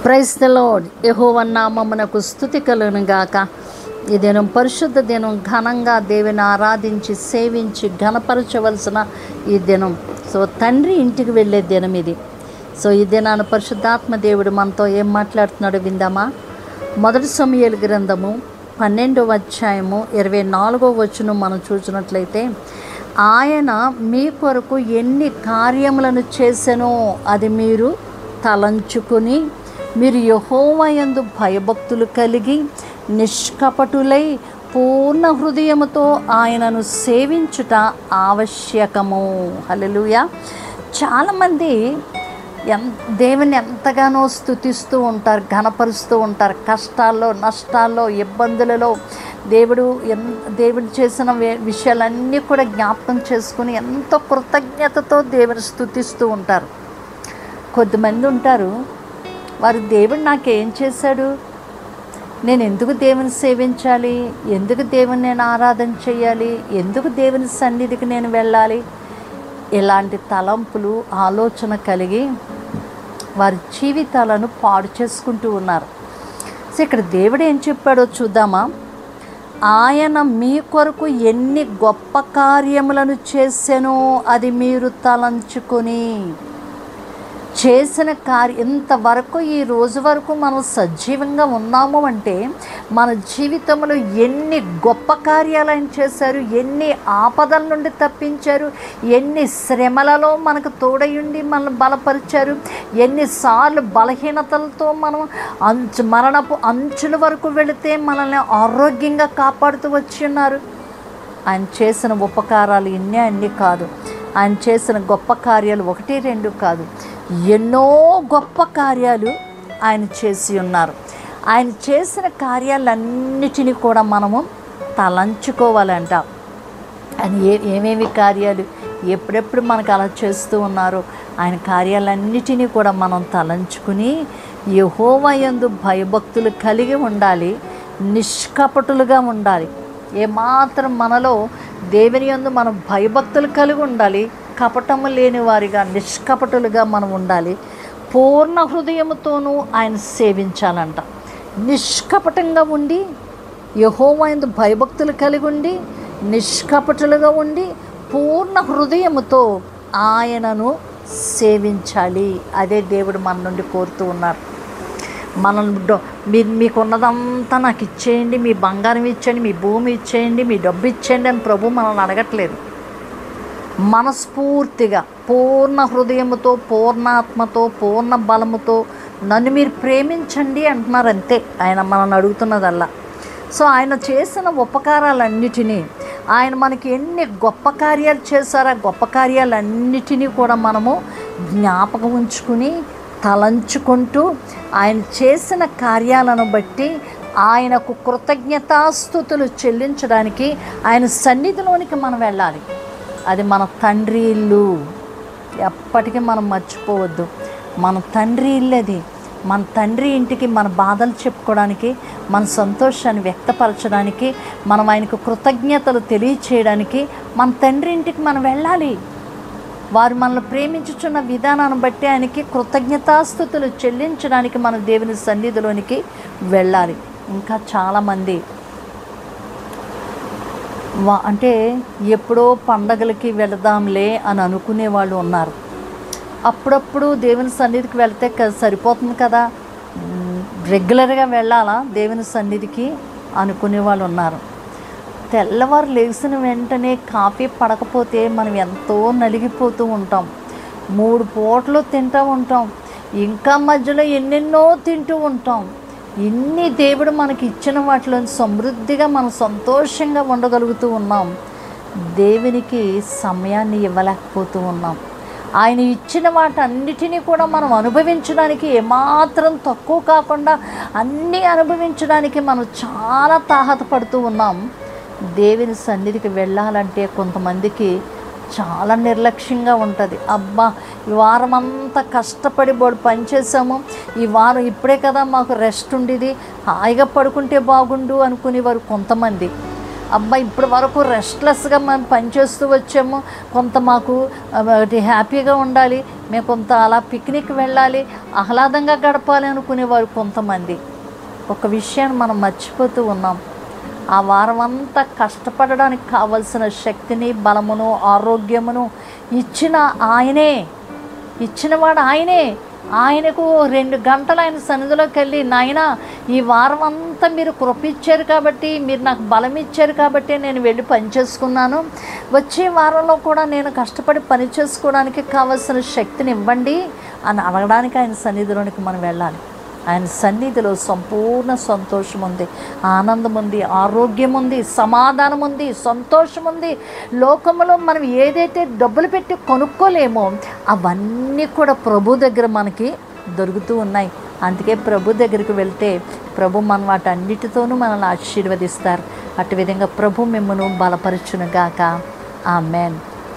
price the lord యహోవన్నామమునకు స్థుతి కలుగును గాక ఈ దినం పరిశుద్ధ దినం ఘనంగా దేవుని ఆరాధించి సేవించి ఘనపరచవలసిన ఈ దినం సో తండ్రి ఇంటికి వెళ్ళే దినం ఇది సో ఈ దినాన పరిశుద్ధాత్మ దేవుడు మనతో ఏం మాట్లాడుతున్నాడో విందామా మొదటి సమయాల గ్రంథము పన్నెండవ అధ్యాయము ఇరవై నాలుగో వచ్చును మనం చూసినట్లయితే ఆయన మీ కొరకు ఎన్ని కార్యములను చేసెనో అది మీరు తలంచుకుని మీరు యహోవయందు భయభక్తులు కలిగి నిష్కపటులై పూర్ణ హృదయముతో ఆయనను సేవించుట ఆవశ్యకము హల్లెలూయా చాలామంది ఎన్ దేవుని ఎంతగానో స్థుతిస్తూ ఉంటారు ఘనపరుస్తూ ఉంటారు కష్టాల్లో నష్టాల్లో ఇబ్బందులలో దేవుడు ఎన్ దేవుడు చేసిన వే- విషయాలన్నీ కూడా జ్ఞాపకం చేసుకుని ఎంతో కృతజ్ఞతతో దేవుని స్థుతిస్తూ ఉంటారు కొద్దిమంది ఉంటారు వారు దేవుడు నాకేం చేశాడు నేను ఎందుకు దేవుని సేవించాలి ఎందుకు దేవుని నేను ఆరాధన చేయాలి ఎందుకు దేవుని సన్నిధికి నేను వెళ్ళాలి ఇలాంటి తలంపులు ఆలోచన కలిగి వారి జీవితాలను పాడు చేసుకుంటూ ఉన్నారు సో ఇక్కడ దేవుడు ఏం చెప్పాడో చూద్దామా ఆయన మీ కొరకు ఎన్ని గొప్ప కార్యములను చేసెనో అది మీరు తలంచుకొని చేసిన కార్య ఇంతవరకు ఈ రోజు వరకు మనం సజీవంగా ఉన్నాము అంటే మన జీవితంలో ఎన్ని గొప్ప కార్యాలు ఆయన చేశారు ఎన్ని ఆపదల నుండి తప్పించారు ఎన్ని శ్రమలలో మనకు తోడయుండి మనల్ని బలపరిచారు ఎన్నిసార్లు బలహీనతలతో మనం అంచు మరణపు అంచుల వరకు వెళితే మనల్ని ఆరోగ్యంగా కాపాడుతూ వచ్చి ఉన్నారు ఆయన చేసిన ఉపకారాలు ఇన్నే అన్నీ కాదు ఆయన చేసిన గొప్ప కార్యాలు ఒకటి రెండు కాదు ఎన్నో గొప్ప కార్యాలు ఆయన చేసి ఉన్నారు ఆయన చేసిన కార్యాలన్నిటినీ కూడా మనము తలంచుకోవాలంట ఆయన ఏ ఏమేమి కార్యాలు ఎప్పుడెప్పుడు మనకు అలా చేస్తూ ఉన్నారో ఆయన కార్యాలన్నిటినీ కూడా మనం తలంచుకుని యహోవయందు భయభక్తులు కలిగి ఉండాలి నిష్కపటులుగా ఉండాలి ఏమాత్రం మనలో దేవుని యందు మనం భయభక్తులు కలిగి ఉండాలి కపటము లేని వారిగా నిష్కపటులుగా మనం ఉండాలి పూర్ణ హృదయముతోనూ ఆయన సేవించాలంట నిష్కపటంగా ఉండి యహోవైందు భయభక్తులు కలిగి ఉండి నిష్కపటులుగా ఉండి పూర్ణ హృదయముతో ఆయనను సేవించాలి అదే దేవుడు మన నుండి కోరుతూ ఉన్నారు మనం డొ మీరు మీకున్నదంతా నాకు ఇచ్చేయండి మీ బంగారం ఇచ్చేయండి మీ భూమి ఇచ్చేయండి మీ డబ్బు ఇచ్చేయండి అని ప్రభు మనల్ని అడగట్లేదు మనస్ఫూర్తిగా పూర్ణ హృదయముతో పూర్ణాత్మతో పూర్ణ బలముతో నన్ను మీరు ప్రేమించండి అంటున్నారు అంతే ఆయన మనల్ని అడుగుతున్నదల్లా సో ఆయన చేసిన ఉపకారాలన్నిటినీ ఆయన మనకి ఎన్ని గొప్ప కార్యాలు చేశారో ఆ గొప్ప కార్యాలన్నిటినీ కూడా మనము జ్ఞాపకం ఉంచుకుని తలంచుకుంటూ ఆయన చేసిన కార్యాలను బట్టి ఆయనకు కృతజ్ఞతాస్థుతులు చెల్లించడానికి ఆయన సన్నిధిలోనికి మనం వెళ్ళాలి అది మన తండ్రి ఇల్లు ఎప్పటికీ మనం మర్చిపోవద్దు మన తండ్రి ఇల్లు అది మన తండ్రి ఇంటికి మన బాధలు చెప్పుకోవడానికి మన సంతోషాన్ని వ్యక్తపరచడానికి మనం ఆయనకు కృతజ్ఞతలు తెలియచేయడానికి మన తండ్రి ఇంటికి మనం వెళ్ళాలి వారు మనల్ని ప్రేమించుచున్న విధానాన్ని బట్టి ఆయనకి కృతజ్ఞతాస్థుతులు చెల్లించడానికి మన దేవుని సన్నిధిలోనికి వెళ్ళాలి ఇంకా చాలామంది వా అంటే ఎప్పుడో పండగలకి వెళదాంలే అని అనుకునే వాళ్ళు ఉన్నారు అప్పుడప్పుడు దేవుని సన్నిధికి వెళ్తే క- సరిపోతుంది కదా మ్, రెగ్యులర్గా వెళ్ళాలా దేవుని సన్నిధికి అనుకునే వాళ్ళు ఉన్నారు తెల్లవారు లేచిన వెంటనే కాఫీ పడకపోతే మనం ఎంతో నలిగిపోతూ ఉంటాం మూడు పూటలు తింటూ ఉంటాం ఇంకా మధ్యలో ఎన్నెన్నో తింటూ ఉంటాం ఇన్ని దేవుడు మనకి ఇచ్చిన వాటిలో సమృద్ధిగా మనం సంతోషంగా ఉండగలుగుతూ ఉన్నాం దేవునికి సమయాన్ని ఇవ్వలేకపోతూ ఉన్నాం ఆయన ఇచ్చిన వాటన్నిటినీ కూడా మనం అనుభవించడానికి ఏమాత్రం తక్కువ కాకుండా అన్నీ అనుభవించడానికి మనం చాలా తాహతపడుతూ ఉన్నాం దేవుని సన్నిధికి వెళ్ళాలంటే కొంతమందికి చాలా నిర్లక్ష్యంగా ఉంటుంది అబ్బా ఈ వారం అంతా కష్టపడి బోడు పనిచేసాము ఈ వారం ఇప్పుడే కదా మాకు రెస్ట్ ఉండేది హాయిగా పడుకుంటే బాగుండు అనుకునేవారు కొంతమంది అబ్బా ఇప్పటి వరకు రెస్ట్లెస్గా మనం పనిచేస్తూ వచ్చాము కొంత మాకు ఆ, ఒకటి హ్యాపీగా ఉండాలి మేము కొంత అలా పిక్నిక్ వెళ్ళాలి ఆహ్లాదంగా గడపాలి అనుకునేవారు కొంతమంది ఒక విషయాన్ని మనం మర్చిపోతూ ఉన్నాం ఆ వారం అంతా కష్టపడడానికి కావలసిన శక్తిని బలమును ఆరోగ్యమును ఇచ్చిన ఆయనే ఇచ్చినవాడు ఆయనే ఆయనకు రెండు గంటలు ఆయన సన్నిధిలోకి వెళ్ళి నాయన ఈ వారం అంతా మీరు కృపించారు కాబట్టి మీరు నాకు బలం ఇచ్చారు కాబట్టి నేను వెళ్ళి పని చేసుకున్నాను వచ్చే వారంలో కూడా నేను కష్టపడి పని చేసుకోవడానికి కావలసిన శక్తిని ఇవ్వండి అని అడగడానికి ఆయన సన్నిధిలోనికి మనం వెళ్ళాలి ఆయన సన్నిధిలో సంపూర్ణ సంతోషం ఉంది ఆనందం ఉంది ఆరోగ్యం ఉంది సమాధానం ఉంది సంతోషం ఉంది లోకంలో మనం ఏదైతే డబ్బులు పెట్టి కొనుక్కోలేమో అవన్నీ కూడా ప్రభు దగ్గర మనకి దొరుకుతూ ఉన్నాయి అందుకే ప్రభు దగ్గరికి వెళ్తే ప్రభు మన వాటన్నిటితోనూ మనల్ని ఆశీర్వదిస్తారు అటు విధంగా ప్రభు మిమ్మను బలపరచునుగాక ఆమెన్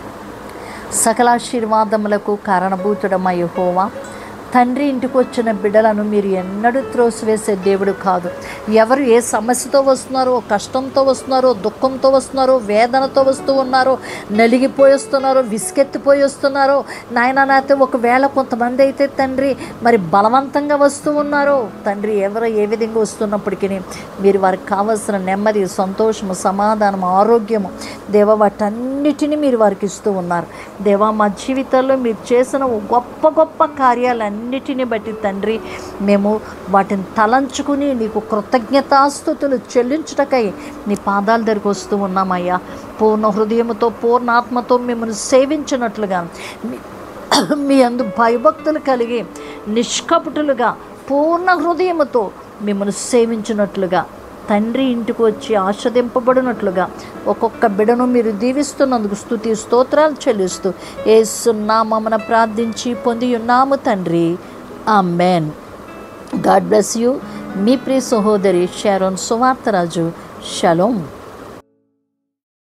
సకలాశీర్వాదములకు కారణభూతుడమై యెహోవా తండ్రి ఇంటికి వచ్చిన బిడ్డలను మీరు ఎన్నడూ త్రోసివేసే దేవుడు కాదు ఎవరు ఏ సమస్యతో వస్తున్నారో కష్టంతో వస్తున్నారో దుఃఖంతో వస్తున్నారో వేదనతో వస్తూ ఉన్నారో నలిగిపోయి వస్తున్నారో విసుకెత్తిపోయి వస్తున్నారో నాయన నాతో ఒకవేళ కొంతమంది అయితే తండ్రి మరి బలవంతంగా వస్తూ ఉన్నారో తండ్రి ఎవరు ఏ విధంగా వస్తున్నప్పటికీ మీరు వారికి కావలసిన నెమ్మది సంతోషము సమాధానం ఆరోగ్యము దేవ వాటన్నిటిని మీరు వారికి ఇస్తూ ఉన్నారు దేవా మా జీవితాల్లో మీరు చేసిన గొప్ప గొప్ప కార్యాలన్నిటిని బట్టి తండ్రి మేము వాటిని తలంచుకుని నీకు కృతజ్ఞతాస్థుతులు చెల్లించుటకై నీ పాదాల దగ్గరికి వస్తూ ఉన్నామయ్యా పూర్ణ హృదయముతో పూర్ణ ఆత్మతో మిమ్మల్ని సేవించినట్లుగా మీ- మీ అందు భయభక్తులు కలిగి నిష్కపటులుగా పూర్ణ హృదయముతో మిమ్మల్ని సేవించినట్లుగా తండ్రి ఇంటికి వచ్చి ఆస్వాదింపబడినట్లుగా ఒక్కొక్క బిడను మీరు దీవిస్తున్నందుకు స్తుతి స్తోత్రాలు చెల్లిస్తూ ఏసున్నామన ప్రార్థించి పొంది ఉన్నాము తండ్రి ఆమెన్ గాడ్ బ్లెస్ యూ మీ ప్రియ సహోదరి షారోన్ సువార్తరాజు షలోం